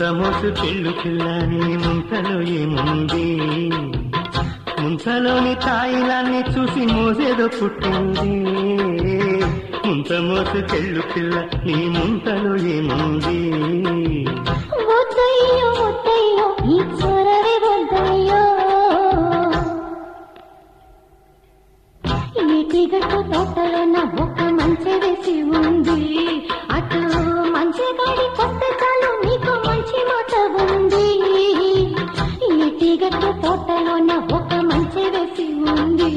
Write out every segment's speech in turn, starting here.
ముంత మోసు చెల్లు పిల్లని ముంతలో ఏముంది ముంతలోని తాయిలాన్ని చూసి మోసేదో పుట్టింది ముంత మోసు చెల్లు పిల్ల నీ ముంతలో ఏముంది వద్దయ్యో వద్దయ్యో ఈ చొరవే వద్దయ్యో ఏటిగట్టు తోటలో నా ఒక్క మంచి వేసి ఉంది అటు మంచి గాడి కొత్త చాలు నీకు మంచి మాట ఉంది ఏటిగట్టు తోటలో నా ఒక్క మంచి వేసి ఉంది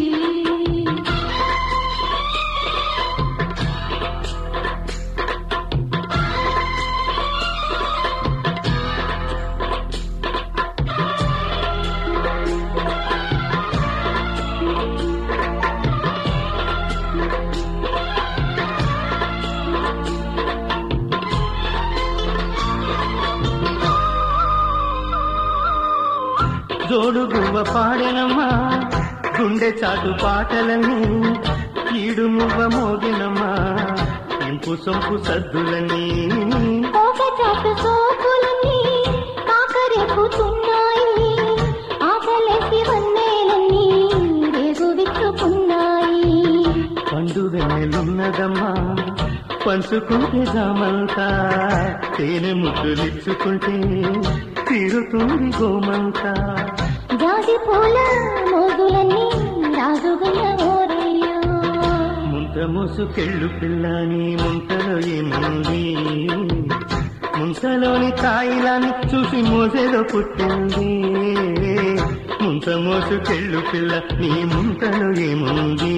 జోడు గువ్వ పాడెనమ్మా గుండె చాటు పాటలని ఈడు మువ్వ మోగినమ్మా ఇంపు సొంపు సద్దులని ఒక చాటు సోపులన్నీ కాకరెక్కుతున్నాయి ఆకలేసి వన్నేలన్నీ రేగు విచ్చుకున్నాయి పండు వెన్నెలున్నదమ్మా పంచుకుంటే జామంతా తేనె ముద్దులిచ్చుకుంటే తీరుతుంది గోమంతా జాజి పూల మోగులన్నీ రాజుగున్న ఓరయ్యో ముంత మోసుకెళ్ళు పిల్లని ముంతలో ఏముంది ముంతలోని తాయిలాన్ని చూసి మోసేదో పుట్టింది ముంత మోసుకెళ్ళు పిల్ల నీ ముంతలో ఏముంది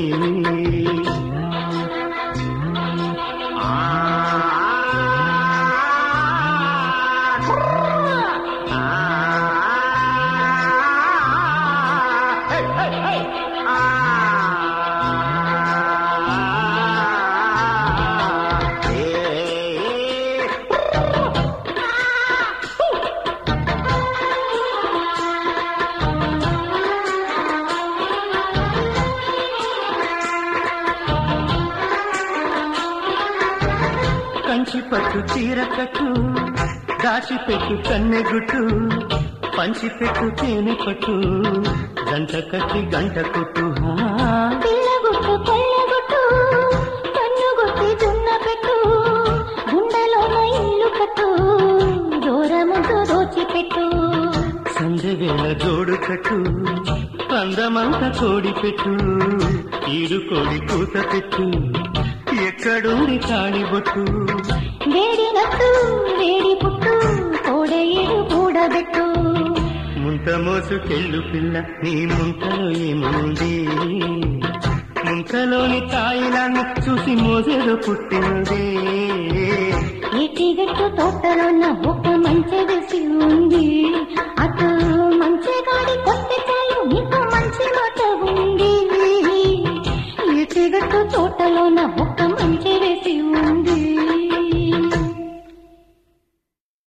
కంచి పట్టు చీర కట్టు దాచిపెట్టు కన్నెగుట్టు పంచిపెట్టు తేనె పట్టు గంట కట్టి గంట కొట్టు హా. పిల్లగుట్టు కొల్లగుట్టు కన్నుగుట్టి దున్న పెట్టు గుండెలోన ఇల్లు కట్టు దూరముందు దోచిపెట్టు సంధ్య వేళ జోడు కట్టు అందమంత కోడి పెట్టు ఈడు కోడి కూత పెట్టు ఎక్కడుంది తాళి బొట్టు వేడినట్టు వేడి పుట్టు కోడేడు కూడబెట్టు ముంత మోసుకెళ్ళు పిల్ల నీ ముంతలో ఏముంది ముంతలోని తాయిలాన్ని చూసి మోసేదో పుట్టింది ఎటిగట్టు తోటలో నా ఒక మంచి వేసి